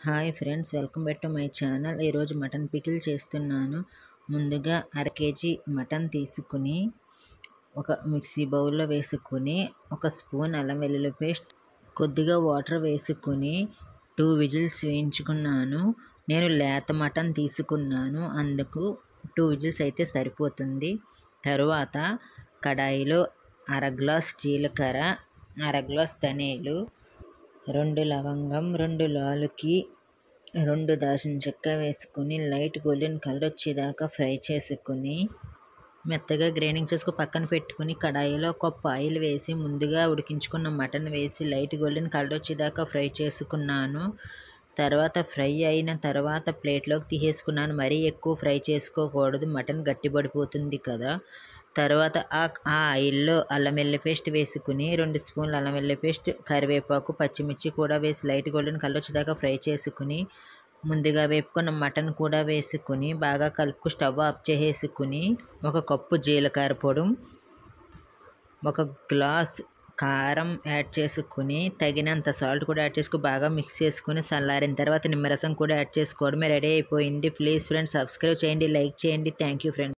hi friends welcome back to my channel ఈరోజు mutton pickle చేస్తున్నాను ముందుగా అర కేజీ మటన్ తీసుకుని ఒక మిక్సీ బౌల్లో వేసుకుని ఒక స్పూన్ అల్లం వెల్లుల్లి పేస్ట్ కొద్దిగా వాటర్ వేసుకుని టూ విజిల్స్ వేయించుకున్నాను నేను లేత మటన్ తీసుకున్నాను అందుకు టూ విజిల్స్ అయితే సరిపోతుంది తరువాత కడాయిలో అర గ్లాస్ జీలకర్ర అర గ్లాస్ ధనియాలు రెండు లవంగం రెండు లాలుకి రెండు దాల్చిన చెక్క వేసుకుని లైట్ గోల్డెన్ కలర్ వచ్చేదాకా ఫ్రై చేసుకుని మెత్తగా గ్రైండింగ్ చేసుకు పక్కన పెట్టుకుని కడాయిలో ఒక కప్పు ఆయిల్ వేసి ముందుగా ఉడికించుకున్న మటన్ వేసి లైట్ గోల్డెన్ కలర్ వచ్చేదాకా ఫ్రై చేసుకున్నాను తర్వాత ఫ్రై అయిన తర్వాత ప్లేట్లోకి తీసేసుకున్నాను మరీ ఎక్కువ ఫ్రై చేసుకోకూడదు మటన్ గట్టిపడిపోతుంది కదా తర్వాత ఆ ఆ ఆయిల్లో అల్లం వెల్లుల్లి పేస్ట్ వేసుకుని రెండు స్పూన్లు అల్లం వెల్లుల్లి పేస్ట్ కరివేపాకు పచ్చిమిర్చి కూడా వేసి లైట్ గోల్డెన్ కలర్ వచ్చేదాకా ఫ్రై చేసుకుని ముందుగా వేపుకున్న మటన్ కూడా వేసుకుని బాగా కలుపుకు స్టవ్ ఆఫ్ చేసేసుకుని ఒక కప్పు జీలకర్ర పొడి ఒక గ్లాస్ కారం యాడ్ చేసుకుని తగినంత సాల్ట్ కూడా యాడ్ చేసుకుని బాగా మిక్స్ చేసుకుని చల్లారిన తర్వాత నిమ్మరసం కూడా యాడ్ చేసుకోవడమే రెడీ అయిపోయింది ప్లీజ్ ఫ్రెండ్స్ సబ్స్క్రైబ్ చేయండి లైక్ చేయండి థ్యాంక్ యూ ఫ్రెండ్స్